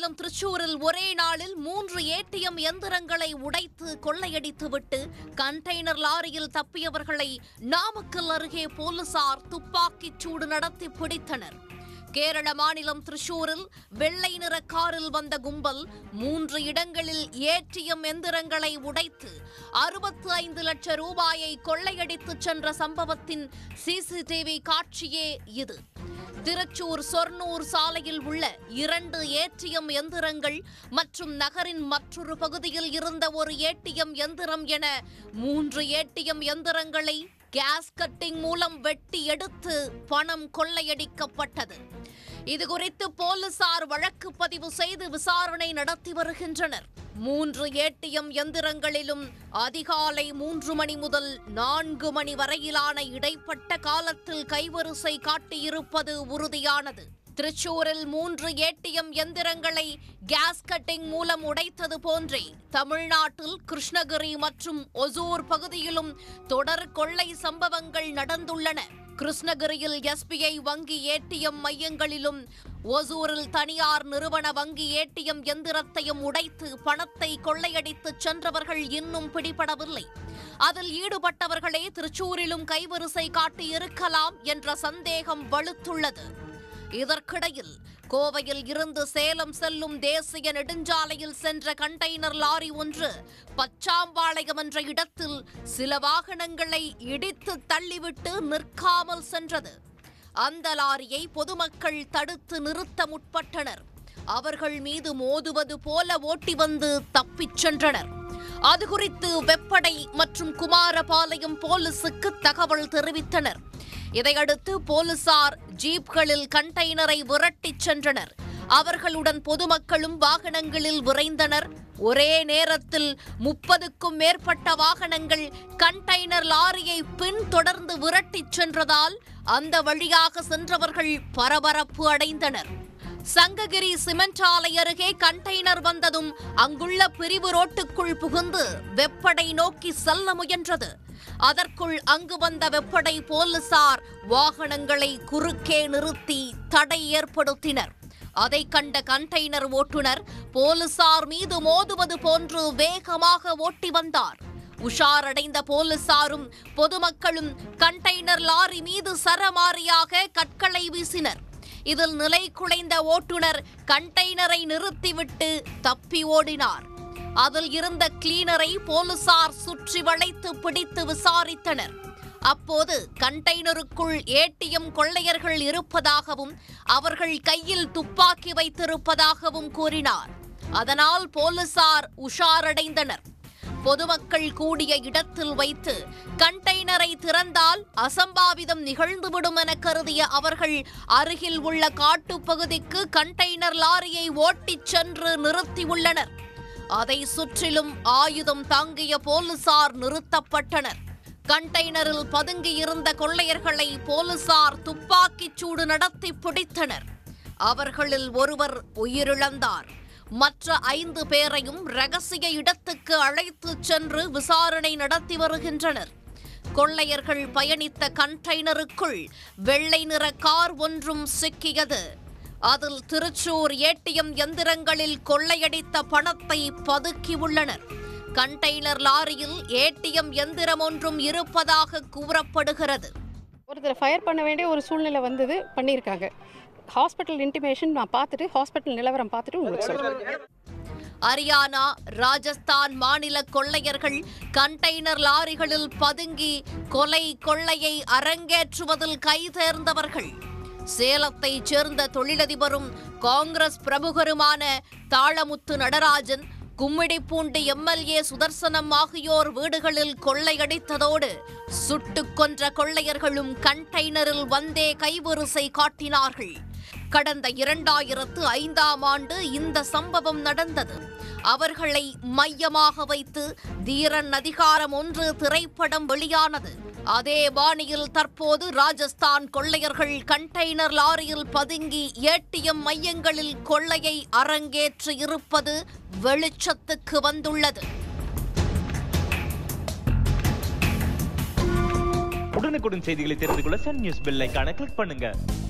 மாநிலம் திருச்சூரில் ஒரே நாளில் மூன்று ஏடிஎம் எந்திரங்களை உடைத்து கொள்ளையடித்துவிட்டு கண்டெய்னர் லாரியில் தப்பியவர்களை நாமக்கல் அருகே போலீசார் துப்பாக்கிச் சூடு நடத்தி பிடித்தனர் கேரள மாநிலம் திருச்சூரில் வெள்ளை நிற காரில் வந்த கும்பல் மூன்று இடங்களில் ஏடிஎம் எந்திரங்களை உடைத்து அறுபத்து ஐந்து லட்சம் ரூபாயை கொள்ளையடித்துச் சென்ற சம்பவத்தின் சிசிடிவி காட்சியே இது திருச்சூர் சொர்ணூர் சாலையில் உள்ள இரண்டு ஏடிஎம் எந்திரங்கள் மற்றும் நகரின் மற்றொரு பகுதியில் இருந்த ஒரு ஏடிஎம் எந்திரம் என மூன்று ஏடிஎம் எந்திரங்களை கேஸ் கட்டிங் மூலம் வெட்டி எடுத்து பணம் கொள்ளையடிக்கப்பட்டது இதுகுறித்து போலீசார் வழக்கு பதிவு செய்து விசாரணை நடத்தி வருகின்றனர் மூன்று ஏடிஎம் எந்திரங்களிலும் அதிகாலை மூன்று மணி முதல் நான்கு மணி வரையிலான இடைப்பட்ட காலத்தில் கைவரிசை காட்டியிருப்பது உறுதியானது திருச்சூரில் மூன்று ஏடிஎம் எந்திரங்களை கேஸ் கட்டிங் மூலம் உடைத்தது போன்றே தமிழ்நாட்டில் கிருஷ்ணகிரி மற்றும் ஒசூர் பகுதியிலும் தொடர் கொள்ளை சம்பவங்கள் நடந்துள்ளன கிருஷ்ணகிரியில் எஸ்பிஐ வங்கி ஏடிஎம் மையங்களிலும் ஒசூரில் தனியார் நிறுவன வங்கி ஏடிஎம் எந்திரத்தையும் உடைத்து பணத்தை கொள்ளையடித்துச் சென்றவர்கள் இன்னும் பிடிபடவில்லை அதில் ஈடுபட்டவர்களே திருச்சூரிலும் கைவரிசை காட்டி இருக்கலாம் என்ற சந்தேகம் வலுத்துள்ளது இதற்கிடையில் கோவையில் இருந்து சேலம் செல்லும் தேசிய நெடுஞ்சாலையில் சென்ற கண்டெய்னர் லாரி ஒன்று பச்சாம்பாளையம் என்ற இடத்தில் சில வாகனங்களை இடித்து தள்ளிவிட்டு நிற்காமல் சென்றது அந்த லாரியை பொதுமக்கள் தடுத்து நிறுத்த முற்பட்டனர் அவர்கள் மீது மோதுவது போல ஓட்டி வந்து தப்பிச் சென்றனர் அது குறித்து வெப்படை மற்றும் குமாரபாளையம் போலீசுக்கு தகவல் தெரிவித்தனர் இதையடுத்து போலீசார் ஜீப்களில் கண்டெய்னரை விரட்டிச் சென்றனர் அவர்களுடன் பொதுமக்களும் வாகனங்களில் விரைந்தனர் ஒரே நேரத்தில் முப்பதுக்கும் மேற்பட்ட வாகனங்கள் கண்டெய்னர் லாரியை பின்தொடர்ந்து விரட்டிச் சென்றதால் அந்த வழியாக சென்றவர்கள் பரபரப்பு அடைந்தனர் சங்ககிரி சிமெண்ட் ஆலை அருகே கண்டெய்னர் வந்ததும் அங்குள்ள பிரிவு ரோட்டுக்குள் புகுந்து வெப்படை நோக்கி செல்ல முயன்றது அதற்குள் அங்கு வந்த வெப்படை போலீசார் வாகனங்களை குறுக்கே நிறுத்தி தடை ஏற்படுத்தினர் அதை கண்ட கண்டெய்னர் ஓட்டுநர் போலீசார் மீது மோதுவது போன்று வேகமாக ஓட்டி வந்தார் உஷாரடைந்த போலீசாரும் பொதுமக்களும் கண்டெய்னர் லாரி மீது சரமாரியாக கற்களை வீசினர் இதில் நிலை குலைந்த ஓட்டுநர் கண்டெய்னரை நிறுத்திவிட்டு தப்பி ஓடினார் அதில் இருந்த கிளீனரை போலீசார் சுற்றி வளைத்து பிடித்து விசாரித்தனர் அப்போது கண்டெய்னருக்குள் ஏடிஎம் கொள்ளையர்கள் இருப்பதாகவும் அவர்கள் கையில் துப்பாக்கி வைத்திருப்பதாகவும் கூறினார் அதனால் போலீசார் உஷாரடைந்தனர் பொதுமக்கள் கூடிய இடத்தில் வைத்து கண்டெய்னரை திறந்தால் அசம்பாவிதம் நிகழ்ந்துவிடும் என கருதிய அவர்கள் அருகில் உள்ள காட்டுப்பகுதிக்கு கண்டெய்னர் லாரியை ஓட்டிச் சென்று நிறுத்தியுள்ளனர் அதை சுற்றிலும் ஆயுதம் தாங்கிய போலீசார் நிறுத்தப்பட்டனர் கண்டெய்னரில் பதுங்கியிருந்த கொள்ளையர்களை போலீசார் துப்பாக்கிச் சூடு நடத்தி பிடித்தனர் அவர்களில் ஒருவர் உயிரிழந்தார் மற்ற ஐந்து பேரையும் ரகசிய இடத்துக்கு அழைத்துச் சென்று விசாரணை நடத்தி வருகின்றனர் கொள்ளையர்கள் பயணித்த கண்டெய்னருக்குள் வெள்ளை நிற கார் ஒன்றும் சிக்கியது அதில் திருச்சூர் ஏடிஎம் எந்திரங்களில் கொள்ளையடித்த பணத்தை பதுக்கியுள்ளனர் கண்டெய்னர் லாரியில் ஏடிஎம் எந்திரம் ஒன்றும் இருப்பதாக கூறப்படுகிறது ஒருத்தர் ஃபயர் பண்ண வேண்டிய ஒரு சூழ்நிலை வந்தது பண்ணியிருக்காங்க ஹாஸ்பிட்டல் இன்டிமேஷன் நான் பார்த்துட்டு ஹாஸ்பிட்டல் நிலவரம் பார்த்துட்டு உங்களுக்கு சொல்கிறேன் ஹரியானா ராஜஸ்தான் மாநில கொள்ளையர்கள் கண்டெய்னர் லாரிகளில் பதுங்கி கொலை கொள்ளையை அரங்கேற்றுவதில் கைதேர்ந்தவர்கள் சேலத்தைச் சேர்ந்த தொழிலதிபரும் காங்கிரஸ் பிரமுகருமான தாளமுத்து நடராஜன் கும்மிடிப்பூண்டி எம்எல்ஏ சுதர்சனம் ஆகியோர் வீடுகளில் கொள்ளையடித்ததோடு சுட்டுக் கொன்ற கொள்ளையர்களும் கண்டெய்னரில் வந்தே கைவரிசை காட்டினார்கள் கடந்த இரண்டாயிரத்து ஐந்தாம் ஆண்டு இந்த சம்பவம் நடந்தது அவர்களை மையமாக வைத்து தீரன் அதிகாரம் ஒன்று திரைப்படம் வெளியானது அதே பாணியில் தற்போது ராஜஸ்தான் கொள்ளையர்கள் கண்டெய்னர் லாரியில் பதுங்கி ஏடிஎம் மையங்களில் கொள்ளையை அரங்கேற்றி இருப்பது வெளிச்சத்துக்கு வந்துள்ளது உடனுக்குடன் செய்திகளை தெரிந்து கொள்ள சன் நியூஸ் பெல் ஐகானை கிளிக் பண்ணுங்க